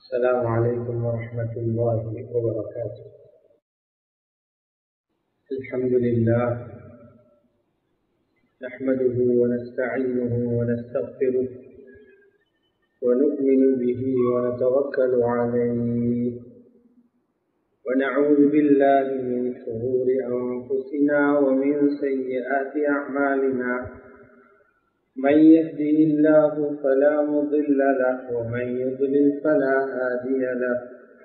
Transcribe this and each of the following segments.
السلام عليكم ورحمة الله وبركاته الحمد لله نحمده ونستعينه ونستغفره ونؤمن به ونتوكل عليه ونعوذ بالله من شرور أنفسنا ومن سيئات أعمالنا من يهده الله فلا مضل له ومن يضلل فلا هادي له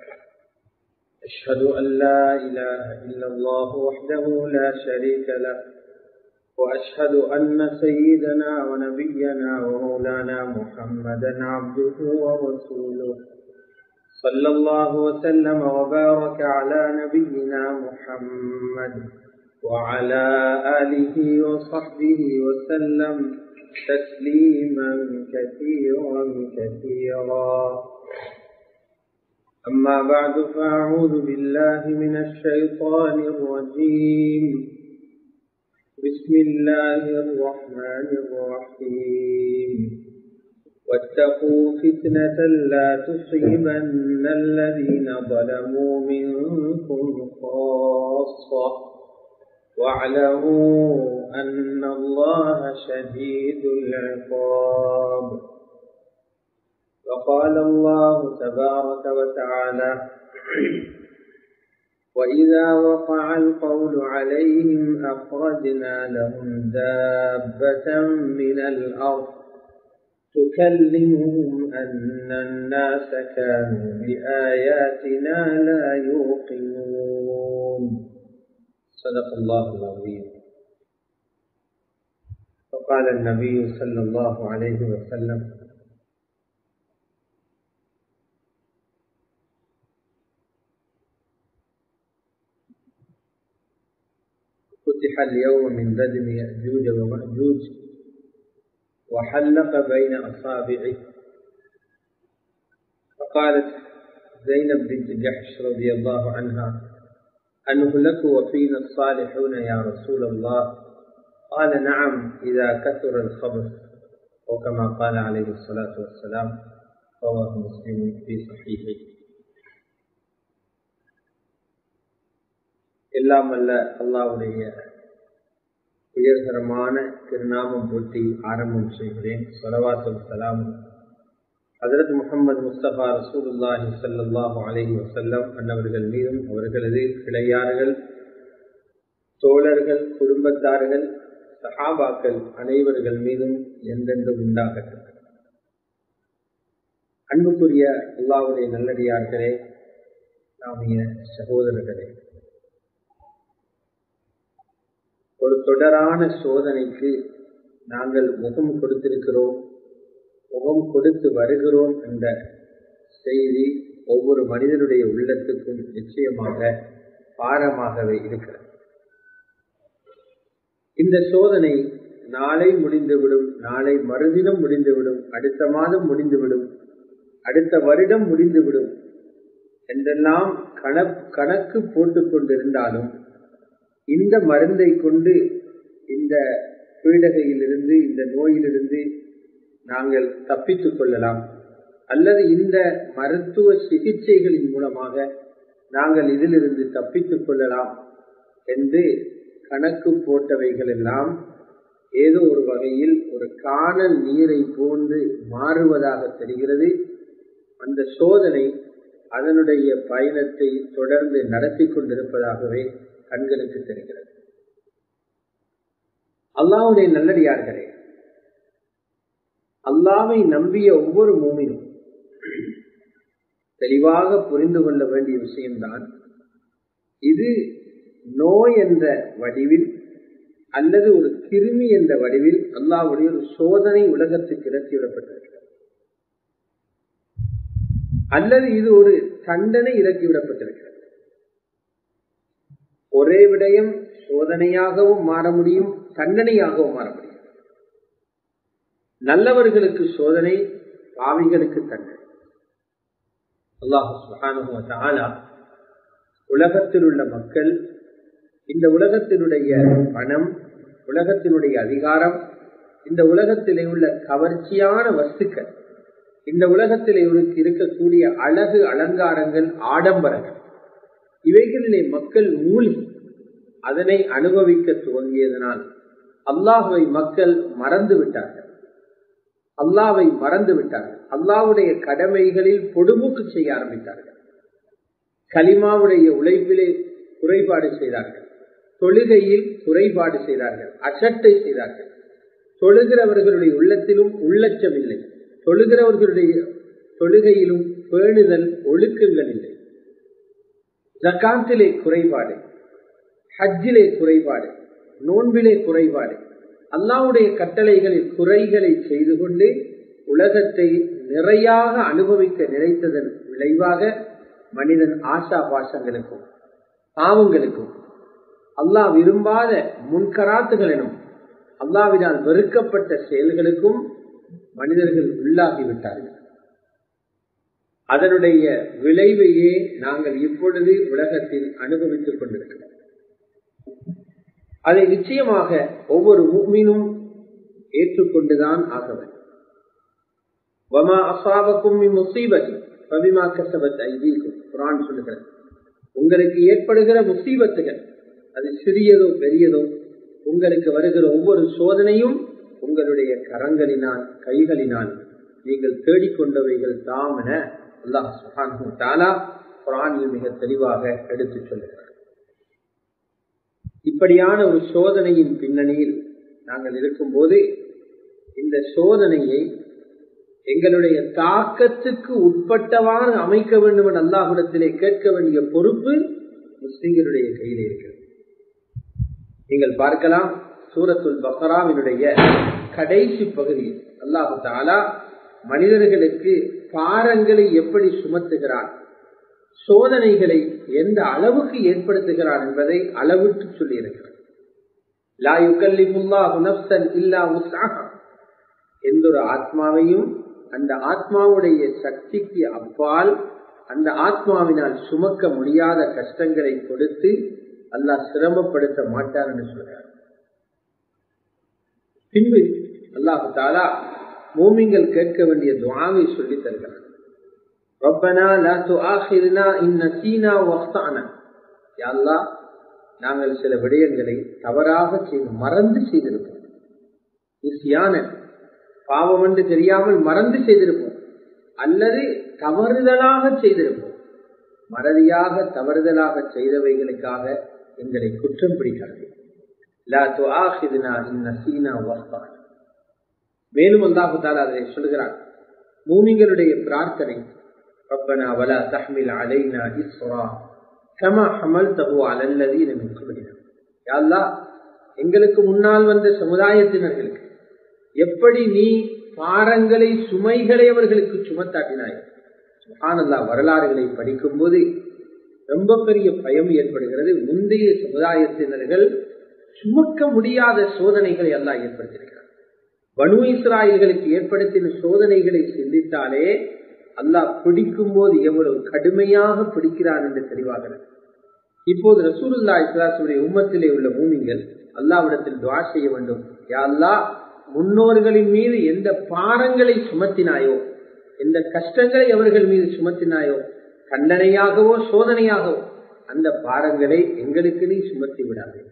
أشهد أن لا إله إلا الله وحده لا شريك له وأشهد أن سيدنا ونبينا ومولانا محمدا عبده ورسوله صلى الله وسلم وبارك على نبينا محمد وعلى آله وصحبه وسلم تسليما كثيرا كثيرا أما بعد فأعوذ بالله من الشيطان الرجيم بسم الله الرحمن الرحيم واتقوا فتنة لا تصيبن الذين ظلموا منكم خاصة واعلموا أن الله شديد العقاب وقال الله تبارك وتعالى وإذا وقع القول عليهم أخرجنا لهم دابة من الأرض تكلمهم أن الناس كانوا بآياتنا لا يوقنون صدق الله العظيم وقال النبي صلى الله عليه وسلم فتح اليوم من بدن يأجوج ومأجوج وحلق بين أصابعه فقالت زينب بنت جحش رضي الله عنها أنهلك وفينا الصالحون يا رسول الله قال نعم إذا كثر الخبث وكما قال عليه الصلاة والسلام رواه مسلم في صحيحه எல்லாம் அல்ல அல்லாவுடைய உயர்தரமான திருநாமம் போட்டி ஆரம்பம் செய்கிறேன் சொலவாத்து சலாம் ஹதரத் முகமது முஸ்தபா ரசூலுல்லாஹி சல்லாஹு அலஹி வசல்லம் அன்னவர்கள் மீதும் அவர்களது கிளையார்கள் தோழர்கள் குடும்பத்தார்கள் சஹாபாக்கள் அனைவர்கள் மீதும் எந்தெந்த உண்டாகட்டும் அன்புக்குரிய அல்லாவுடைய நல்லடியார்களே நாமிய சகோதரர்களே ஒரு தொடரான சோதனைக்கு நாங்கள் முகம் கொடுத்திருக்கிறோம் முகம் கொடுத்து வருகிறோம் என்ற செய்தி ஒவ்வொரு மனிதனுடைய உள்ளத்துக்கும் நிச்சயமாக பாரமாகவே இருக்கிறது இந்த சோதனை நாளை முடிந்துவிடும் நாளை மறுதினம் முடிந்துவிடும் அடுத்த மாதம் முடிந்துவிடும் அடுத்த வருடம் முடிந்துவிடும் என்றெல்லாம் கணக்கு போட்டுக் கொண்டிருந்தாலும் இந்த மருந்தை கொண்டு இந்த பீடகையிலிருந்து இந்த நோயிலிருந்து நாங்கள் தப்பித்துக் கொள்ளலாம் அல்லது இந்த மருத்துவ சிகிச்சைகளின் மூலமாக நாங்கள் இதிலிருந்து தப்பித்துக் கொள்ளலாம் என்று கணக்கு போட்டவைகள் எல்லாம் ஏதோ ஒரு வகையில் ஒரு காணல் நீரை போன்று மாறுவதாக தெரிகிறது அந்த சோதனை அதனுடைய பயணத்தை தொடர்ந்து நடத்தி கொண்டிருப்பதாகவே கண்களுக்கு தெரிகிறது அல்லாவுடைய நல்லடியார்களே அல்லாவை நம்பிய ஒவ்வொரு மூமினும் தெளிவாக புரிந்து கொள்ள வேண்டிய விஷயம்தான் இது நோய் என்ற வடிவில் அல்லது ஒரு கிருமி என்ற வடிவில் அல்லாவுடைய ஒரு சோதனை உலகத்துக்கு இறக்கிவிடப்பட்டிருக்கிறது அல்லது இது ஒரு தண்டனை இறக்கிவிடப்பட்டிருக்கிறது ஒரே விடயம் சோதனையாகவும் மாற முடியும் தண்டனையாகவும் மாற முடியும் நல்லவர்களுக்கு சோதனை பாவிகளுக்கு தண்டனை அல்லாஹு உலகத்தில் உள்ள மக்கள் இந்த உலகத்தினுடைய பணம் உலகத்தினுடைய அதிகாரம் இந்த உலகத்திலே உள்ள கவர்ச்சியான வஸ்துக்கள் இந்த உலகத்தில் இவருக்கு இருக்கக்கூடிய அழகு அலங்காரங்கள் ஆடம்பரங்கள் இவைகளிலே மக்கள் மூழ்கி அதனை அனுபவிக்க துவங்கியதனால் அல்லாஹுவை மக்கள் மறந்து விட்டார்கள் அல்லாவை மறந்து விட்டார்கள் அல்லாவுடைய கடமைகளில் பொடுமூக்கு செய்ய ஆரம்பித்தார்கள் கலிமாவுடைய உழைப்பிலே குறைபாடு செய்தார்கள் தொழுகையில் குறைபாடு செய்தார்கள் அசட்டை செய்தார்கள் தொழுகிறவர்களுடைய உள்ளத்திலும் உள்ளச்சம் இல்லை தொழுகிறவர்களுடைய தொழுகையிலும் பேணுதல் ஒழுக்கங்கள் இல்லை ஜக்காத்திலே குறைபாடு ஹஜ்ஜிலே குறைபாடு நோன்பிலே குறைபாடு அல்லாவுடைய கட்டளைகளில் குறைகளை செய்து கொண்டு உலகத்தை நிறையாக அனுபவிக்க நினைத்ததன் விளைவாக மனிதன் ஆசா பாசங்களுக்கும் பாவங்களுக்கும் அல்லாஹ் விரும்பாத முன்கராத்துகள் எனும் அல்லாவினால் வெறுக்கப்பட்ட செயல்களுக்கும் மனிதர்கள் உள்ளாகிவிட்டார்கள் அதனுடைய விளைவையே நாங்கள் இப்பொழுது உலகத்தில் அனுபவித்துக் கொண்டிருக்கிறோம் அதை நிச்சயமாக ஒவ்வொரு முக்மீனும் ஏற்றுக்கொண்டுதான் ஆகவன் வமா அசாபக்கும் முசீபதி பவிமா கசபத் ஐதீக்கும் குரான் சொல்லுகிறது உங்களுக்கு ஏற்படுகிற முசீபத்துகள் அது சிறியதோ பெரியதோ உங்களுக்கு வருகிற ஒவ்வொரு சோதனையும் உங்களுடைய கரங்களினால் கைகளினால் நீங்கள் தேடிக்கொண்டவைகள் தாம் என அல்லாஹ் சுஹானு தாலா குரானில் மிக தெளிவாக எடுத்து சொல்லுகிறார் இப்படியான ஒரு சோதனையின் பின்னணியில் நாங்கள் இருக்கும்போது இந்த சோதனையை எங்களுடைய தாக்கத்துக்கு உட்பட்டவாறு அமைக்க வேண்டும் என அல்லாஹுடத்திலே கேட்க வேண்டிய பொறுப்பு முஸ்லிம்களுடைய கையில் இருக்கிறது நீங்கள் பார்க்கலாம் சூரத்துல் பக்ராவினுடைய கடைசி பகுதியில் அல்லாஹு தாலா மனிதர்களுக்கு பாரங்களை எப்படி சுமத்துகிறான் சோதனைகளை எந்த அளவுக்கு ஏற்படுத்துகிறான் என்பதை அளவிட்டு சொல்லியிருக்கிறார் எந்த ஒரு ஆத்மாவையும் அந்த ஆத்மாவுடைய சக்திக்கு அப்பால் அந்த ஆத்மாவினால் சுமக்க முடியாத கஷ்டங்களை கொடுத்து அல்லாஹ் சிரமப்படுத்த மாட்டார் என்று சொல்றார் பின்பு அல்லாஹு தாலா மூமிங்கள் கேட்க வேண்டிய துவாவை சொல்லி தருகிறார் ரப்பனா லா துஆஹிர்னா இன் நசீனா வக்தானா யா அல்லாஹ் நாங்கள் சில விடயங்களை தவறாக செய்து மறந்து செய்திருப்போம் இஸ்யான பாவம் என்று தெரியாமல் மறந்து செய்திருப்போம் அல்லது தவறுதலாக செய்திருப்போம் மறதியாக தவறுதலாக செய்தவைகளுக்காக எங்களை குற்றம் பிடிக்காது லா துஆஹிர்னா இன் நசீனா வக்தானா மேலும் அல்லாஹு தாலா அதை சொல்கிறான் மூமிங்களுடைய பிரார்த்தனை ربنا ولا تحمل علينا إصرا كما حملته على الذين من قبلنا يا الله எங்களுக்கு முன்னால் வந்த சமுதாயத்தினர்களுக்கு எப்படி நீ பாரங்களை சுமைகளை அவர்களுக்கு சுமத்தாட்டினாய் சுகானல்லா வரலாறுகளை படிக்கும் போது ரொம்ப பெரிய பயம் ஏற்படுகிறது முந்தைய சமுதாயத்தினர்கள் சுமக்க முடியாத சோதனைகளை எல்லாம் ஏற்படுத்தியிருக்கிறார் பனு இஸ்ராயல்களுக்கு ஏற்படுத்தின சோதனைகளை சிந்தித்தாலே அல்லாஹ் பிடிக்கும் போது எவ்வளவு கடுமையாக பிடிக்கிறான் என்று தெளிவாகிறது இப்போது ரசூலுல்லா இஸ்லாசுடைய உம்மத்திலே உள்ள பூமிகள் அல்லாவிடத்தில் துவா செய்ய வேண்டும் யாழ்லா முன்னோர்களின் மீது எந்த பாரங்களை சுமத்தினாயோ எந்த கஷ்டங்களை அவர்கள் மீது சுமத்தினாயோ கண்டனையாகவோ சோதனையாகவோ அந்த பாரங்களை எங்களுக்கு நீ சுமத்தி விடாதே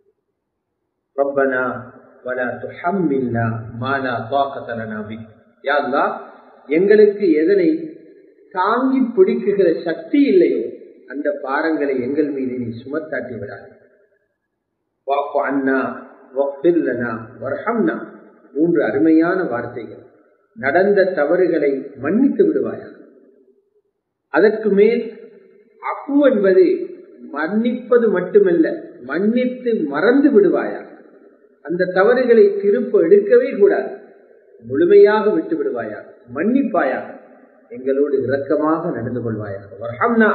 ரப்பனா வலா துஹம்மில்லா மாலா தாக்கத லனா பி யா அல்லாஹ் எங்களுக்கு எதனை தாங்கி பிடிக்குகிற சக்தி இல்லையோ அந்த பாரங்களை எங்கள் மீது நீ சுமத்தாட்டி விடாது வாக்கு அண்ணா வக்பில்லனா வர்ஹம்னா மூன்று அருமையான வார்த்தைகள் நடந்த தவறுகளை மன்னித்து விடுவாயா அதற்கு மேல் அப்பு என்பது மன்னிப்பது மட்டுமல்ல மன்னித்து மறந்து விடுவாயா அந்த தவறுகளை திருப்ப எடுக்கவே கூடாது முழுமையாக விட்டு விடுவாயா மன்னிப்பாயாக எங்களோடு இரக்கமாக நடந்து கொள்வாயாக வர்ஹம்னா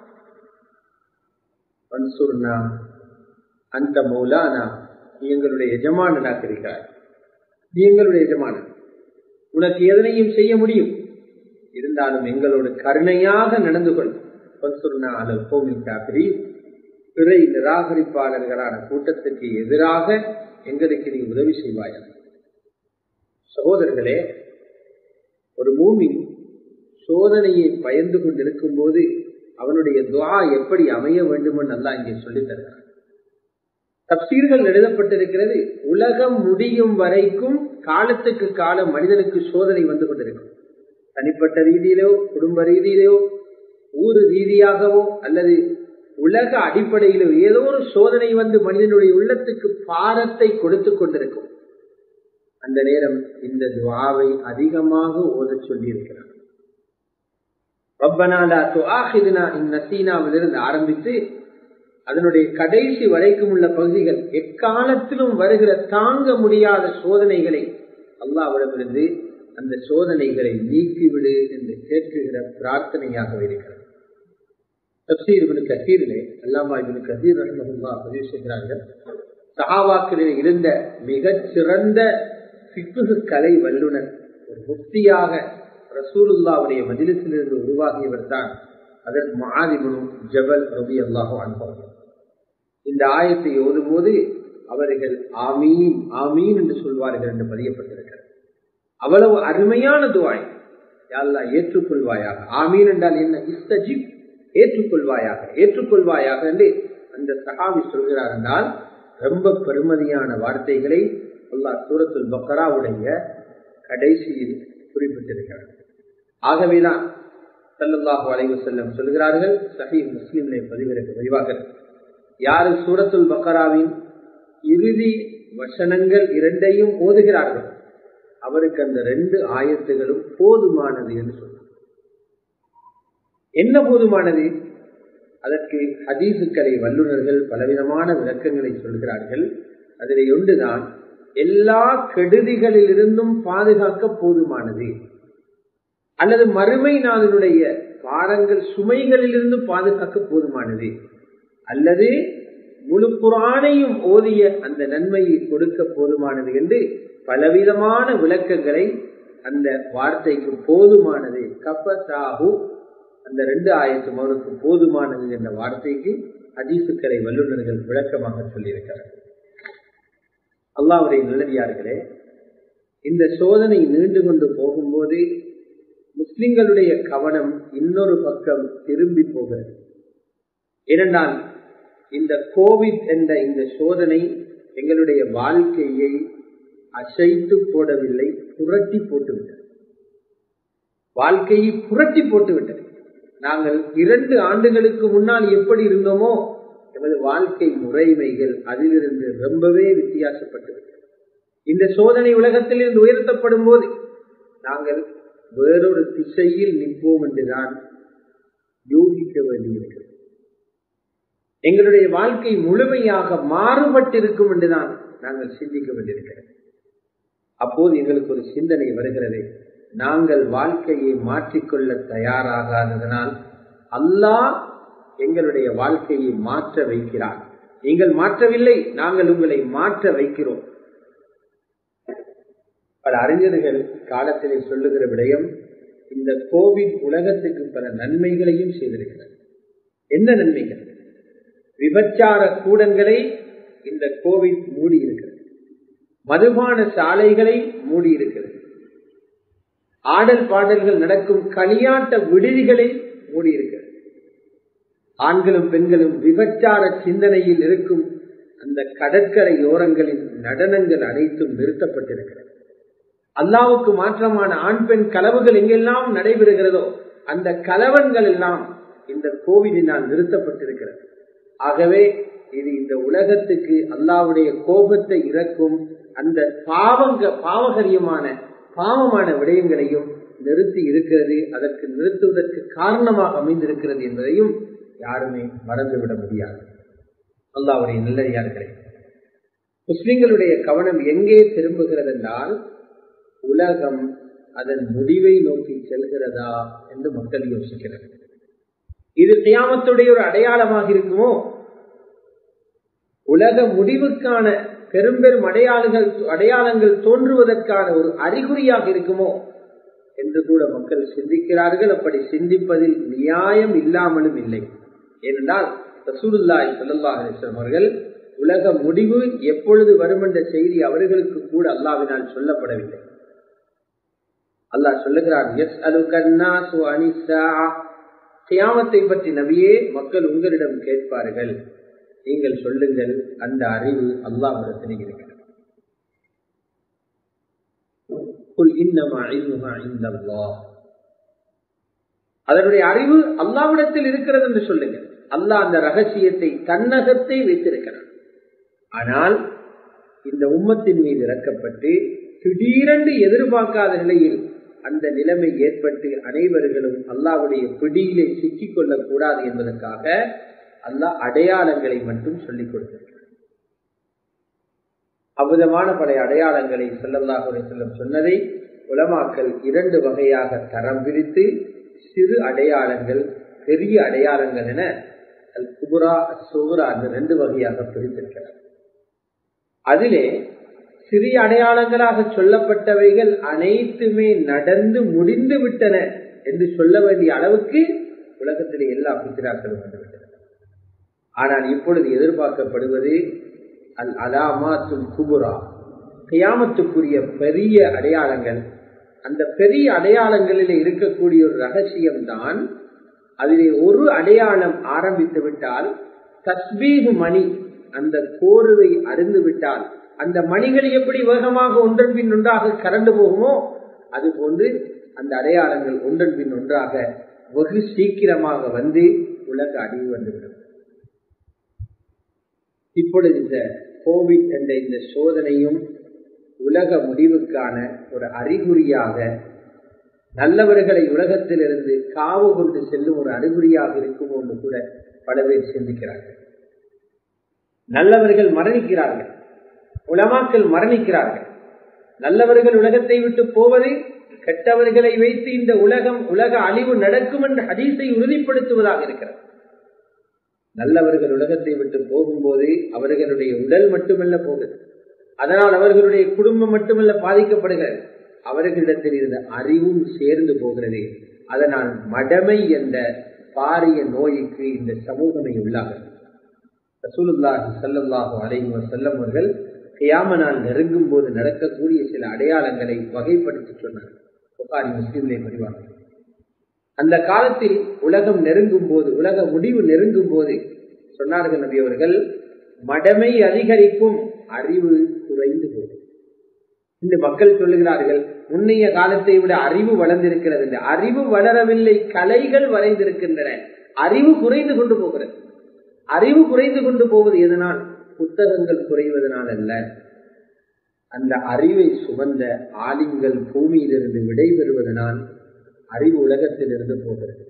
வன்சுர்னா அந்த மௌலானா நீ எங்களுடைய எஜமானனாக இருக்கிறாய் நீ எங்களுடைய எஜமானன் உனக்கு எதனையும் செய்ய முடியும் இருந்தாலும் எங்களோடு கருணையாக நடந்து கொள் வன்சுர்னா அலல் கோவில் காப்பிரி பிறை நிராகரிப்பாளர்களான கூட்டத்துக்கு எதிராக எங்களுக்கு நீ உதவி செய்வாயா சகோதரர்களே ஒரு மூமி சோதனையை பயந்து கொண்டிருக்கும் போது அவனுடைய துவா எப்படி அமைய வேண்டும் நல்லா இங்கே சொல்லித் தருகிறார் தப்சீர்கள் எழுதப்பட்டிருக்கிறது உலகம் முடியும் வரைக்கும் காலத்துக்கு காலம் மனிதனுக்கு சோதனை வந்து கொண்டிருக்கும் தனிப்பட்ட ரீதியிலோ குடும்ப ரீதியிலோ ஊர் ரீதியாகவோ அல்லது உலக அடிப்படையிலோ ஏதோ ஒரு சோதனை வந்து மனிதனுடைய உள்ளத்துக்கு பாரத்தை கொடுத்து கொண்டிருக்கும் அந்த நேரம் இந்த துவாவை அதிகமாக ஓத சொல்லி இருக்கிறார் இருந்து ஆரம்பித்து அதனுடைய கடைசி வரைக்கும் உள்ள பகுதிகள் எக்காலத்திலும் வருகிற தாங்க முடியாத சோதனைகளை அல்லாவிடமிருந்து அந்த சோதனைகளை நீக்கிவிடு என்று கேட்குகிற பிரார்த்தனையாக இருக்கிறது தப்சீர் இவனு கசீரிலே அல்லாமா இவனு கசீர் ரஹ்மஹுல்லா பதிவு செய்கிறார்கள் சஹாவாக்களில் இருந்த மிகச் சிறந்த சிக்குகு கலை வல்லுனர் ஒரு முக்தியாக ரசூலுல்லாவுடைய மதிலத்திலிருந்து உருவாகியவர் தான் அதற்கு மாதிபுனு ஜபல் ரபி அல்லாஹோ அனுபவம் இந்த ஆயத்தை ஓதும் போது அவர்கள் ஆமீன் ஆமீன் என்று சொல்வார்கள் என்று பதியப்பட்டிருக்கிறது அவ்வளவு அருமையான துவாய் யாழ்லா ஏற்றுக்கொள்வாயாக ஆமீன் என்றால் என்ன இஸ்தஜிப் ஏற்றுக்கொள்வாயாக ஏற்றுக்கொள்வாயாக என்று அந்த சகாவி சொல்கிறார் என்றால் ரொம்ப பெருமதியான வார்த்தைகளை அல்லா சூரத்துல் பக்கராவுடைய கடைசியில் குறிப்பிட்டிருக்கிறார் ஆகவேதான் சல்லல்லாஹு அலைவு செல்லம் சொல்கிறார்கள் சஹி முஸ்லிம்களை பதிவிறக்க பதிவாக யாரு சூரத்துல் பக்கராவின் இறுதி வசனங்கள் இரண்டையும் ஓதுகிறார்கள் அவருக்கு அந்த ரெண்டு ஆயத்துகளும் போதுமானது என்று சொன்னார் என்ன போதுமானது அதற்கு ஹதீசுக்கலை வல்லுநர்கள் பலவிதமான விளக்கங்களை சொல்கிறார்கள் அதில் ஒன்றுதான் எல்லா கெடுதிகளிலிருந்தும் பாதுகாக்க போதுமானது அல்லது மறுமை நாளினுடைய பாரங்கள் சுமைகளிலிருந்து பாதுகாக்க போதுமானது அல்லது முழு குரானையும் ஓதிய அந்த நன்மையை கொடுக்க போதுமானது என்று பலவிதமான விளக்கங்களை அந்த வார்த்தைக்கு போதுமானது கப்பசாகு அந்த ரெண்டு ஆயிரத்து அவருக்கு போதுமானது என்ற வார்த்தைக்கு அதிசுக்கரை வல்லுநர்கள் விளக்கமாக சொல்லியிருக்கிறார்கள் அல்லாவுடைய நல்லடியார்களே இந்த சோதனை நீண்டு கொண்டு போகும்போது முஸ்லிம்களுடைய கவனம் இன்னொரு பக்கம் திரும்பி போகிறது ஏனென்றால் இந்த கோவிட் என்ற இந்த சோதனை எங்களுடைய வாழ்க்கையை அசைத்து போடவில்லை புரட்டி போட்டுவிட்டது வாழ்க்கையை புரட்டி போட்டுவிட்டது நாங்கள் இரண்டு ஆண்டுகளுக்கு முன்னால் எப்படி இருந்தோமோ எமது வாழ்க்கை முறைமைகள் அதிலிருந்து ரொம்பவே வித்தியாசப்பட்டுவிட்டது இந்த சோதனை உலகத்தில் இருந்து உயர்த்தப்படும் போது நாங்கள் வேறொரு திசையில் நிற்போம் என்றுதான் யோகிக்க வேண்டியிருக்கிறது எங்களுடைய வாழ்க்கை முழுமையாக மாறுபட்டிருக்கும் என்றுதான் நாங்கள் சிந்திக்க வேண்டியிருக்கிறது அப்போது எங்களுக்கு ஒரு சிந்தனை வருகிறது நாங்கள் வாழ்க்கையை மாற்றிக்கொள்ள தயாராகாததனால் அல்லாஹ் எங்களுடைய வாழ்க்கையை மாற்ற வைக்கிறார் நீங்கள் மாற்றவில்லை நாங்கள் உங்களை மாற்ற வைக்கிறோம் பல அறிஞர்கள் காலத்திலே சொல்லுகிற விடயம் இந்த கோவிட் உலகத்துக்கு பல நன்மைகளையும் செய்திருக்கிறது என்ன நன்மைகள் விபச்சார கூடங்களை இந்த கோவிட் மூடி இருக்கிறது மதுபான சாலைகளை மூடி இருக்கிறது ஆடல் பாடல்கள் நடக்கும் களியாட்ட விடுதிகளை மூடி இருக்கிறது ஆண்களும் பெண்களும் விபச்சார சிந்தனையில் இருக்கும் அந்த கடற்கரையோரங்களின் நடனங்கள் அனைத்தும் நிறுத்தப்பட்டிருக்கிறது அல்லாவுக்கு மாற்றமான ஆண் பெண் கலவுகள் எங்கெல்லாம் நடைபெறுகிறதோ அந்த கலவன்கள் எல்லாம் இந்த கோவிலினால் நிறுத்தப்பட்டிருக்கிறது ஆகவே இது இந்த உலகத்துக்கு அல்லாவுடைய கோபத்தை இறக்கும் அந்த பாவங்க பாவகரியமான பாவமான விடயங்களையும் நிறுத்தி இருக்கிறது அதற்கு நிறுத்துவதற்கு காரணமாக அமைந்திருக்கிறது என்பதையும் யாருமே மறந்துவிட முடியாது அல்லாவுடைய நல்லடியார்களே முஸ்லிம்களுடைய கவனம் எங்கே திரும்புகிறது என்றால் உலகம் அதன் முடிவை நோக்கி செல்கிறதா என்று மக்கள் யோசிக்கிறது இது தியாமத்துடைய ஒரு அடையாளமாக இருக்குமோ உலக முடிவுக்கான பெரும்பெரும் அடையாளங்கள் அடையாளங்கள் தோன்றுவதற்கான ஒரு அறிகுறியாக இருக்குமோ என்று கூட மக்கள் சிந்திக்கிறார்கள் அப்படி சிந்திப்பதில் நியாயம் இல்லாமலும் இல்லை ஏனென்றால் ரசூலுல்லாய் சல்லா அலிஸ்லாம் அவர்கள் உலக முடிவு எப்பொழுது வரும் என்ற செய்தி அவர்களுக்கு கூட அல்லாவினால் சொல்லப்படவில்லை அல்லாஹ் சொல்லுகிறார் எஸ் அலுகன்னா கியாமத்தை பற்றி நபியே மக்கள் உங்களிடம் கேட்பார்கள் நீங்கள் சொல்லுங்கள் அந்த அறிவு அல்லாஹிடத்தில் இருக்கிறது அதனுடைய அறிவு அல்லாவிடத்தில் இருக்கிறது என்று சொல்லுங்க அல்லாஹ் அந்த ரகசியத்தை தன்னகத்தை வைத்திருக்கிறார் ஆனால் இந்த உம்மத்தின் மீது இறக்கப்பட்டு திடீரென்று எதிர்பார்க்காத நிலையில் அந்த நிலைமை ஏற்பட்டு அனைவர்களும் அல்லாவுடைய பிடியிலே சிக்கிக் கொள்ளக்கூடாது என்பதற்காக அல்லாஹ் அடையாளங்களை மட்டும் சொல்லிக் கொடுத்திருக்கிறார் அபுதமான பல அடையாளங்களை செல்லல்லாஹுரை செல்லம் சொன்னதை உலமாக்கள் இரண்டு வகையாக தரம் பிரித்து சிறு அடையாளங்கள் பெரிய அடையாளங்கள் என அல் குபுரா சுகுரா அந்த ரெண்டு வகையாக பிரித்திருக்கிறார் அதிலே சிறிய அடையாளங்களாக சொல்லப்பட்டவைகள் அனைத்துமே நடந்து முடிந்து விட்டன என்று சொல்ல வேண்டிய அளவுக்கு உலகத்திலே எல்லா பித்திராக்களும் வந்துவிட்டன ஆனால் இப்பொழுது எதிர்பார்க்கப்படுவது அல் அலாமாத்துல் குபுரா கியாமத்துக்குரிய பெரிய அடையாளங்கள் அந்த பெரிய அடையாளங்களில் இருக்கக்கூடிய ஒரு ரகசியம் தான் அதிலே ஒரு அடையாளம் ஆரம்பித்து விட்டால் தஸ்பீகு மணி அந்த கோருவை அறிந்து விட்டால் அந்த மணிகள் எப்படி வேகமாக ஒன்றன் பின் ஒன்றாக கரண்டு போகுமோ அது போன்று அந்த அடையாளங்கள் ஒன்றன் பின் ஒன்றாக வெகு சீக்கிரமாக வந்து உலக அழிவு வந்துவிடும் இப்பொழுது இந்த கோவிட் என்ற இந்த சோதனையும் உலக முடிவுக்கான ஒரு அறிகுறியாக நல்லவர்களை உலகத்திலிருந்து காவு கொண்டு செல்லும் ஒரு அறிகுறியாக இருக்குமோ என்று கூட பல பேர் சிந்திக்கிறார்கள் நல்லவர்கள் மரணிக்கிறார்கள் உலமாக்கள் மரணிக்கிறார்கள் நல்லவர்கள் உலகத்தை விட்டு போவது கெட்டவர்களை வைத்து இந்த உலகம் உலக அழிவு நடக்கும் என்ற ஹதீஸை உறுதிப்படுத்துவதாக இருக்கிறது நல்லவர்கள் உலகத்தை விட்டு போகும்போது அவர்களுடைய உடல் மட்டுமல்ல போகுது அதனால் அவர்களுடைய குடும்பம் மட்டுமல்ல பாதிக்கப்படுகிறது அவர்களிடத்தில் இருந்த அறிவும் சேர்ந்து போகிறது அதனால் மடமை என்ற பாரிய நோய்க்கு இந்த சமூகமே உள்ளாகிறது ரசூலுல்லாஹி சல்லாஹு அலைஹி வசல்லம் அவர்கள் கியாமனால் நெருங்கும் போது நடக்கக்கூடிய சில அடையாளங்களை வகைப்படுத்தி சொன்னார் புகாரி முஸ்லீம்லே பதிவார்கள் அந்த காலத்தில் உலகம் நெருங்கும் போது உலக முடிவு நெருங்கும் போது சொன்னார்கள் நபி அவர்கள் மடமை அதிகரிக்கும் அறிவு குறைந்து போகும் இந்த மக்கள் சொல்லுகிறார்கள் முன்னைய காலத்தை விட அறிவு வளர்ந்திருக்கிறது இந்த அறிவு வளரவில்லை கலைகள் வரைந்திருக்கின்றன அறிவு குறைந்து கொண்டு போகிறது அறிவு குறைந்து கொண்டு போவது எதனால் புத்தகங்கள் குறைவதனால் அல்ல அந்த அறிவை சுமந்த ஆலிம்கள் பூமியிலிருந்து விடைபெறுவதனால் அறிவு உலகத்தில் இருந்து போகிறது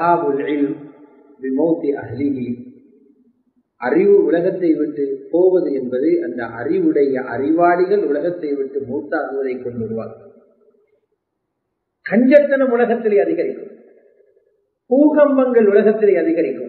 அறிவு உலகத்தை விட்டு போவது என்பது அந்த அறிவுடைய அறிவாளிகள் உலகத்தை விட்டு மூத்தாகுவதை கொண்டு வருவார்கள் கஞ்சத்தனம் உலகத்திலே அதிகரிக்கும் பூகம்பங்கள் உலகத்திலே அதிகரிக்கும்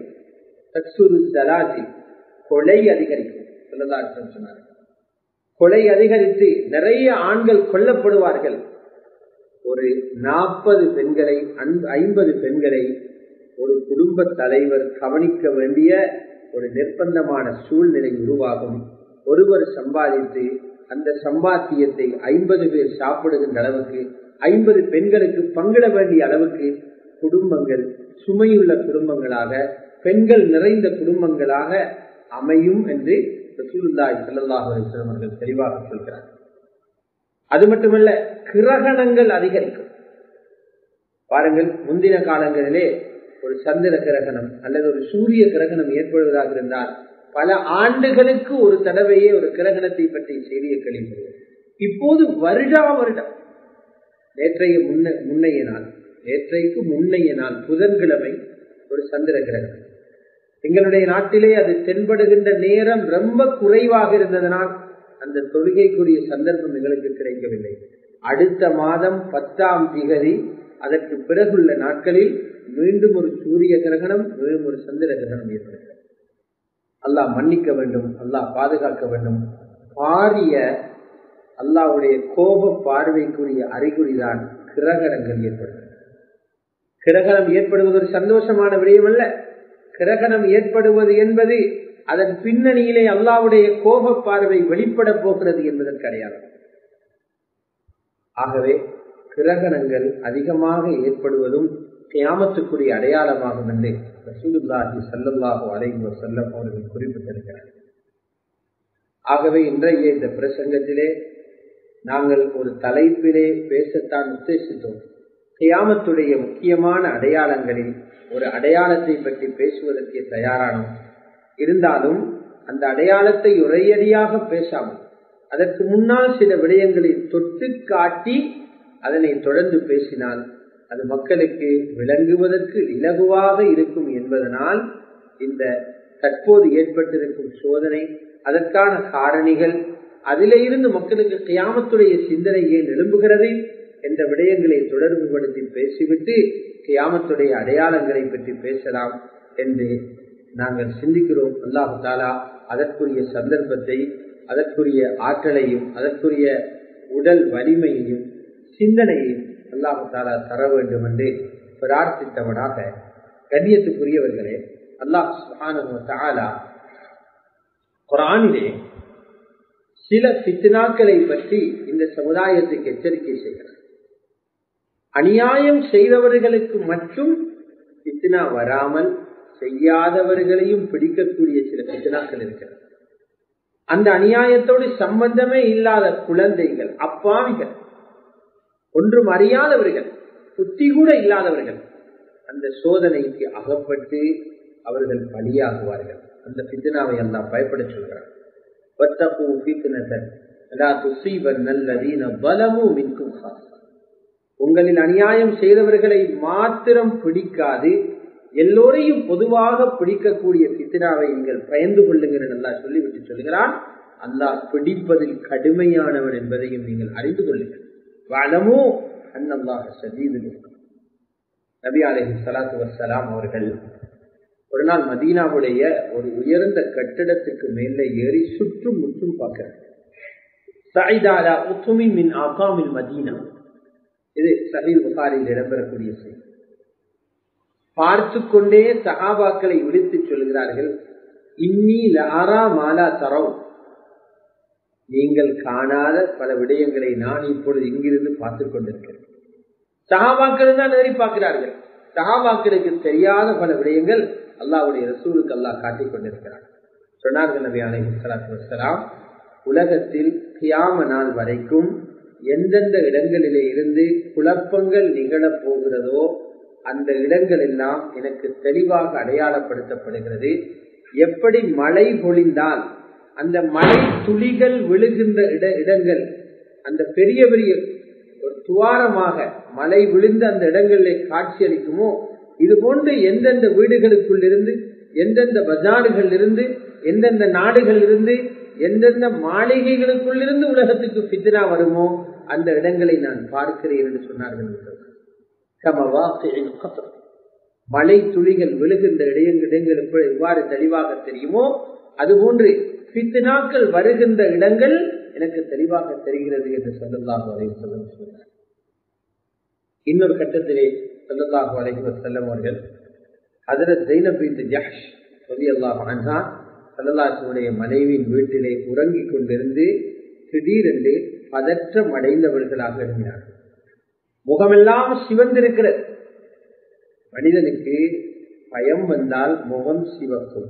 கொலை அதிகரிக்கும் சொன்னார் கொலை அதிகரித்து நிறைய ஆண்கள் கொல்லப்படுவார்கள் ஒரு நாற்பது பெண்களை ஐம்பது பெண்களை ஒரு குடும்ப தலைவர் கவனிக்க வேண்டிய ஒரு நிர்பந்தமான சூழ்நிலை உருவாகும் ஒருவர் சம்பாதித்து அந்த சம்பாத்தியத்தை ஐம்பது பேர் சாப்பிடுகின்ற அளவுக்கு ஐம்பது பெண்களுக்கு பங்கிட வேண்டிய அளவுக்கு குடும்பங்கள் சுமையுள்ள குடும்பங்களாக பெண்கள் நிறைந்த குடும்பங்களாக அமையும் என்று ரசூலுல்லாஹி ஸல்லல்லாஹு அலைஹி வஸல்லம் அவர்கள் தெளிவாக சொல்கிறார் அது மட்டுமல்ல கிரகணங்கள் அதிகரிக்கும் பாருங்கள் முந்தின காலங்களிலே ஒரு சந்திர கிரகணம் அல்லது ஒரு சூரிய கிரகணம் ஏற்படுவதாக இருந்தால் பல ஆண்டுகளுக்கு ஒரு தடவையே ஒரு கிரகணத்தை பற்றி செய்தியை கழிப்படுவோம் இப்போது வருடா வருடம் நேற்றைய முன்ன முன்னைய நாள் நேற்றைக்கு முன்னைய நாள் புதன்கிழமை ஒரு சந்திர கிரகணம் எங்களுடைய நாட்டிலே அது தென்படுகின்ற நேரம் ரொம்ப குறைவாக இருந்ததனால் அந்த தொழுகைக்குரிய சந்தர்ப்பம் எங்களுக்கு கிடைக்கவில்லை அடுத்த மாதம் பத்தாம் திகதி அதற்கு பிறகுள்ள நாட்களில் மீண்டும் ஒரு சூரிய கிரகணம் மீண்டும் ஒரு சந்திர கிரகணம் ஏற்படுகிறது அல்லாஹ் மன்னிக்க வேண்டும் அல்லாஹ் பாதுகாக்க வேண்டும் பாரிய அல்லாவுடைய கோப பார்வைக்குரிய அறிகுறிதான் கிரகணங்கள் ஏற்படுகிறது கிரகணம் ஏற்படுவது ஒரு சந்தோஷமான விடயம் அல்ல கிரகணம் ஏற்படுவது என்பது அதன் பின்னணியிலே அல்லாவுடைய கோப பார்வை வெளிப்பட போகிறது என்பதற்கு அடையாளம் ஆகவே கிரகணங்கள் அதிகமாக ஏற்படுவதும் கியாமத்துக்குரிய அடையாளமாகும் என்று ரசூலுல்லாஹி சல்லல்லாஹு அலைஹி வஸல்லம் அவர்கள் குறிப்பிட்டிருக்கிறார் ஆகவே இன்றைய இந்த பிரசங்கத்திலே நாங்கள் ஒரு தலைப்பிலே பேசத்தான் உத்தேசித்தோம் கியாமத்துடைய முக்கியமான அடையாளங்களில் ஒரு அடையாளத்தை பற்றி பேசுவதற்கு தயாரானோம் இருந்தாலும் அந்த அடையாளத்தை ஒரேயடியாக பேசாமல் அதற்கு முன்னால் சில விடயங்களை தொட்டு காட்டி அதனை தொடர்ந்து பேசினால் அது மக்களுக்கு விளங்குவதற்கு இலகுவாக இருக்கும் என்பதனால் இந்த தற்போது ஏற்பட்டிருக்கும் சோதனை அதற்கான காரணிகள் அதிலே இருந்து மக்களுக்கு கியாமத்துடைய சிந்தனை ஏன் எழும்புகிறது என்ற விடயங்களை தொடர்புபடுத்தி பேசிவிட்டு கியாமத்துடைய அடையாளங்களை பற்றி பேசலாம் என்று நாங்கள் சிந்திக்கிறோம் அல்லாஹு தாலா அதற்குரிய சந்தர்ப்பத்தை அதற்குரிய ஆற்றலையும் அதற்குரிய உடல் வலிமையையும் சிந்தனையையும் அல்லாஹு தாலா தர வேண்டும் என்று பிரார்த்தித்தவனாக கண்ணியத்துக்குரியவர்களே அல்லாஹ் தாலா குரானிலே சில பித்னாக்களை பற்றி இந்த சமுதாயத்துக்கு எச்சரிக்கை செய்கிறார் அநியாயம் செய்தவர்களுக்கு மட்டும் பித்னா வராமல் செய்யாதவர்களையும் பிடிக்கக்கூடிய சில பித்னாக்கள் இருக்கிறது அந்த அநியாயத்தோடு சம்பந்தமே இல்லாத குழந்தைகள் அப்பாவிகள் ஒன்றும் அறியாதவர்கள் புத்தி கூட இல்லாதவர்கள் அந்த சோதனைக்கு அகப்பட்டு அவர்கள் பலியாகுவார்கள் அந்த பித்னாவை எல்லாம் பயப்பட சொல்கிறார் உங்களில் அநியாயம் செய்தவர்களை மாத்திரம் பிடிக்காது எல்லோரையும் பொதுவாக பிடிக்கக்கூடிய பித்னாவை நீங்கள் பயந்து கொள்ளுங்கள் நல்லா சொல்லிவிட்டு சொல்கிறான் அல்லாஹ் பிடிப்பதில் கடுமையானவன் என்பதையும் நீங்கள் அறிந்து கொள்ளுங்கள் வளமோ அன்னல்லாக சதீது நபி அலஹி சலாத்து வசலாம் அவர்கள் ஒரு நாள் மதீனாவுடைய ஒரு உயர்ந்த கட்டிடத்துக்கு மேலே ஏறி சுற்றும் முற்றும் பார்க்கிறார் சாயிதாலா உத்துமி மின் ஆகாமில் மதீனா இது சஹீல் புகாரில் இடம்பெறக்கூடிய செய்தி பார்த்து கொண்டே சகாபாக்களை விடுத்து சொல்கிறார்கள் இன்னி லாரா மாலா தரவு நீங்கள் காணாத பல விடயங்களை நான் இப்பொழுது இங்கிருந்து பார்த்துக் கொண்டிருக்கிறேன் சகாபாக்கள் தான் நேரி பார்க்கிறார்கள் சகாபாக்களுக்கு தெரியாத பல விடயங்கள் அல்லாவுடைய ரசூலுக்கு அல்லாஹ் காட்டிக் கொண்டிருக்கிறார் சொன்னார்கள் நபி அலைஹி சலாத்து வசலாம் உலகத்தில் கியாம நாள் வரைக்கும் எந்தெந்த இடங்களிலே இருந்து குழப்பங்கள் நிகழப் போகிறதோ அந்த இடங்கள் எல்லாம் எனக்கு தெளிவாக அடையாளப்படுத்தப்படுகிறது எப்படி மழை பொழிந்தால் அந்த மழை துளிகள் விழுகின்ற இட இடங்கள் அந்த பெரிய பெரிய ஒரு துவாரமாக மழை விழுந்த அந்த இடங்களில் காட்சியளிக்குமோ இது போன்று எந்தெந்த வீடுகளுக்குள் இருந்து எந்தெந்த பஜார்கள் இருந்து எந்தெந்த நாடுகள் இருந்து எந்தெந்த மாளிகைகளுக்குள் இருந்து உலகத்துக்கு பித்னா வருமோ அந்த இடங்களை நான் பார்க்கிறேன் என்று சொன்னார்கள் மழை துளிகள் விழுகின்ற இடங்கள் எவ்வாறு தெளிவாக தெரியுமோ அதுபோன்று பித்னாக்கள் வருகின்ற இடங்கள் எனக்கு தெளிவாக தெரிகிறது என்று சொல்லலாக வரை சொன்னார் இன்னொரு கட்டத்திலே சொல்லலாக வரைக்கும் செல்லம் அவர்கள் ஹதரத் ஜெயினபின் ஜஹ் சொல்லி அல்லாஹ் அன்ஹா சல்லல்லாசுடைய மனைவியின் வீட்டிலே உறங்கிக் கொண்டிருந்து திடீரென்று பதற்றம் அடைந்தவர்களாக எழுதினார்கள் முகமெல்லாம் சிவந்திருக்கிறது மனிதனுக்கு பயம் வந்தால் முகம் சிவக்கும்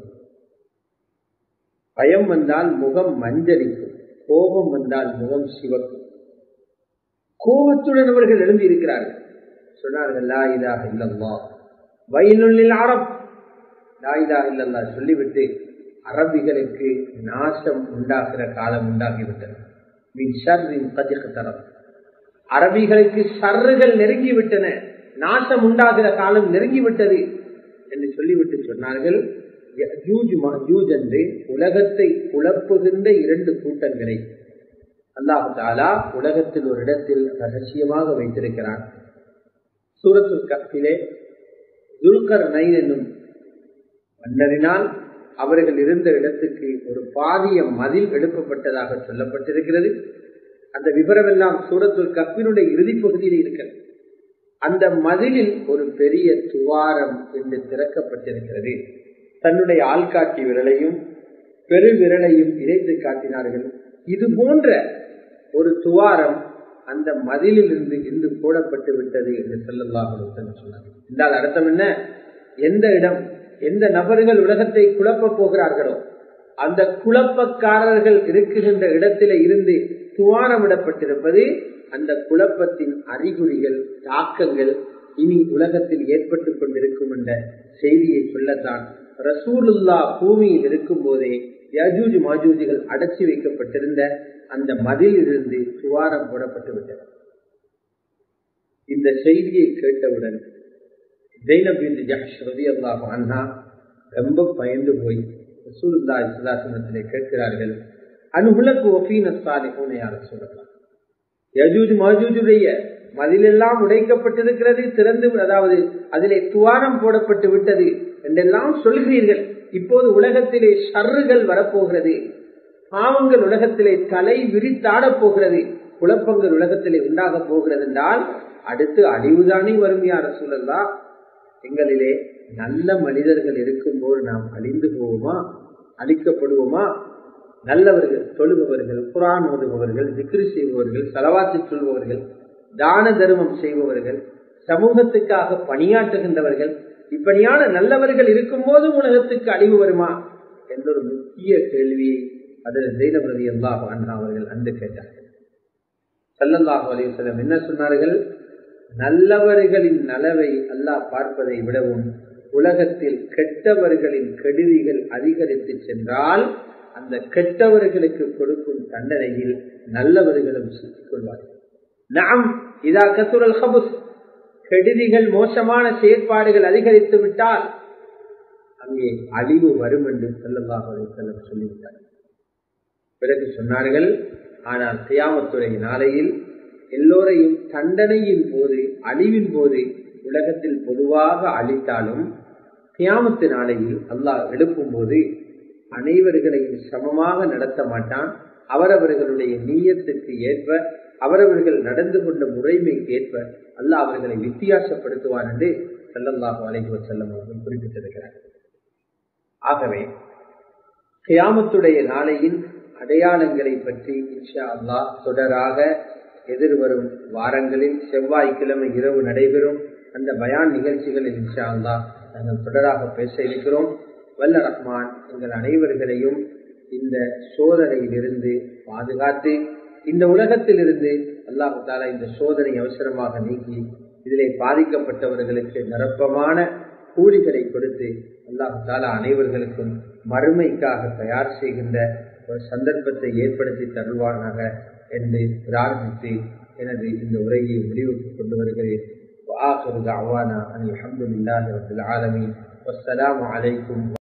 பயம் வந்தால் முகம் மஞ்சளிக்கும் கோபம் வந்தால் முகம் சிவக்கும் கோபத்துடன் அவர்கள் எழுந்தி இருக்கிறார்கள் சொன்னார்கள் லா இதாக இல்லல்லா வயலுள்ளில் அரப் லா இதாக இல்லல்லா சொல்லிவிட்டு அரபிகளுக்கு நாசம் உண்டாகிற காலம் உண்டாகிவிட்டது மின் ஷர்ரின் பதிக்கு தரம் அரபிகளுக்கு சர்றுகள் நெருங்கிவிட்டன நாசம் உண்டாகிற காலம் நெருங்கிவிட்டது என்று சொல்லிவிட்டு சொன்னார்கள் என்று உலகத்தை குழப்புகின்ற இரண்டு கூட்டங்களை அல்லாஹு தாலா உலகத்தில் ஒரு இடத்தில் ரகசியமாக வைத்திருக்கிறான் சூரத்து கப்பிலே துல்கர் நைன் என்னும் மன்னரினால் அவர்கள் இருந்த இடத்துக்கு ஒரு பாரிய மதில் எழுப்பப்பட்டதாக சொல்லப்பட்டிருக்கிறது அந்த விவரமெல்லாம் சூரத்துல் கப்பினுடைய இறுதி பகுதியில் இருக்கிறது அந்த மதிலில் ஒரு பெரிய துவாரம் என்று திறக்கப்பட்டிருக்கிறது தன்னுடைய ஆள்காட்டி விரலையும் பெரு விரலையும் இணைத்து காட்டினார்கள் இது போன்ற ஒரு துவாரம் அந்த மதிலில் இருந்து இன்று போடப்பட்டு விட்டது என்று செல்லல்லாஹ் சொன்னார் என்றால் அர்த்தம் என்ன எந்த இடம் எந்த நபர்கள் உலகத்தை குழப்பப் போகிறார்களோ அந்த குழப்பக்காரர்கள் இருக்குகின்ற இடத்தில இருந்து துவாரமிடப்பட்டிருப்பது அந்த குழப்பத்தின் அறிகுறிகள் தாக்கங்கள் இனி உலகத்தில் ஏற்பட்டு கொண்டிருக்கும் என்ற செய்தியை சொல்லத்தான் ரசூலுல்லா பூமியில் இருக்கும் போதே யஜூஜ் மாஜூஜிகள் அடைச்சி வைக்கப்பட்டிருந்த அந்த மதில் இருந்து துவாரம் போடப்பட்டு விட்டது இந்த செய்தியை கேட்டவுடன் ஜெய்னபின் ஜஹ் ரவி அல்லாஹ் அண்ணா ரொம்ப பயந்து போய் ரசூலுல்லா இஸ்லாசனத்திலே கேட்கிறார்கள் அனுகுலக்கு ஒஃபீன சாலிஹூனையார சொல்லலாம் யஜூஜ் மாஜூஜுடைய மதிலெல்லாம் உடைக்கப்பட்டிருக்கிறது திறந்து அதாவது அதிலே துவாரம் போடப்பட்டு விட்டது என்றெல்லாம் சொல்கிறீர்கள் இப்போது உலகத்திலே ஷர்றுகள் வரப்போகிறது பாவங்கள் உலகத்திலே தலை விரித்தாடப் போகிறது குழப்பங்கள் உலகத்திலே உண்டாக போகிறது என்றால் அடுத்து அழிவுதானே வரும் யார சூழல்லா எங்களிலே நல்ல மனிதர்கள் இருக்கும்போது நாம் அழிந்து போவோமா அழிக்கப்படுவோமா நல்லவர்கள் தொழுபவர்கள் குரான் ஓதுபவர்கள் திக்ரி செய்பவர்கள் செலவாத்து சொல்பவர்கள் தான தர்மம் செய்பவர்கள் சமூகத்துக்காக பணியாற்றுகின்றவர்கள் இப்படியான நல்லவர்கள் இருக்கும் போதும் உலகத்துக்கு அழிவு வருமா என்ற ஒரு முக்கிய கேள்வியை அதில் ஜெயினபதி அல்லாஹ் அண்ணா அவர்கள் அன்று கேட்டார்கள் சல்லல்லாஹு அலிவசலம் என்ன சொன்னார்கள் நல்லவர்களின் நலவை அல்லாஹ் பார்ப்பதை விடவும் உலகத்தில் கெட்டவர்களின் கெடுதிகள் அதிகரித்து சென்றால் அந்த கெட்டவர்களுக்கு கொடுக்கும் தண்டனையில் நல்லவர்களும் சிக்கிக் கொள்வார்கள் நாம் இதா கசுரல் ஹபுஸ் கெடுதிகள் மோசமான செயற்பாடுகள் அதிகரித்து விட்டால் அங்கே அழிவு வரும் என்று செல்லல்லாஹ் செல்லம் சொல்லிவிட்டார் பிறகு சொன்னார்கள் ஆனால் தியாமத்துறை நாளையில் எல்லோரையும் தண்டனையின் போது அழிவின் போது உலகத்தில் பொதுவாக அழித்தாலும் தியாமத்து நாளையில் அல்லாஹ் எழுப்பும் போது அனைவர்களையும் சமமாக நடத்த மாட்டான் அவரவர்களுடைய நீயத்துக்கு ஏற்ப அவரவர்கள் நடந்து கொண்ட முறைமைக்கு ஏற்ப அல்லாஹ் அவர்களை வித்தியாசப்படுத்துவான் என்று செல்லல்லாஹு அலைஹி செல்லம் அவர்கள் குறிப்பிட்டிருக்கிறார்கள் ஆகவே கியாமத்துடைய நாளையின் அடையாளங்களை பற்றி இன்ஷா அல்லாஹ் தொடராக எதிர்வரும் வாரங்களில் செவ்வாய்க்கிழமை இரவு நடைபெறும் அந்த பயான் நிகழ்ச்சிகளில் இன்ஷா அல்லாஹ் நாங்கள் தொடராக பேச இருக்கிறோம் வல்ல ரஹ்மான் எங்கள் அனைவர்களையும் இந்த சோதனையிலிருந்து பாதுகாத்து இந்த உலகத்திலிருந்து அல்லாஹு தாலா இந்த சோதனை அவசரமாக நீக்கி இதிலே பாதிக்கப்பட்டவர்களுக்கு நிரப்பமான கூலிகளை கொடுத்து அல்லாஹு தாலா அனைவர்களுக்கும் மறுமைக்காக தயார் செய்கின்ற ஒரு சந்தர்ப்பத்தை ஏற்படுத்தி தருவானாக என்று பிரார்த்தித்து எனது இந்த உரையை முடிவுக்கு கொண்டு வருகிறேன் وآخر دعوانا أن الحمد لله رب العالمين والسلام عليكم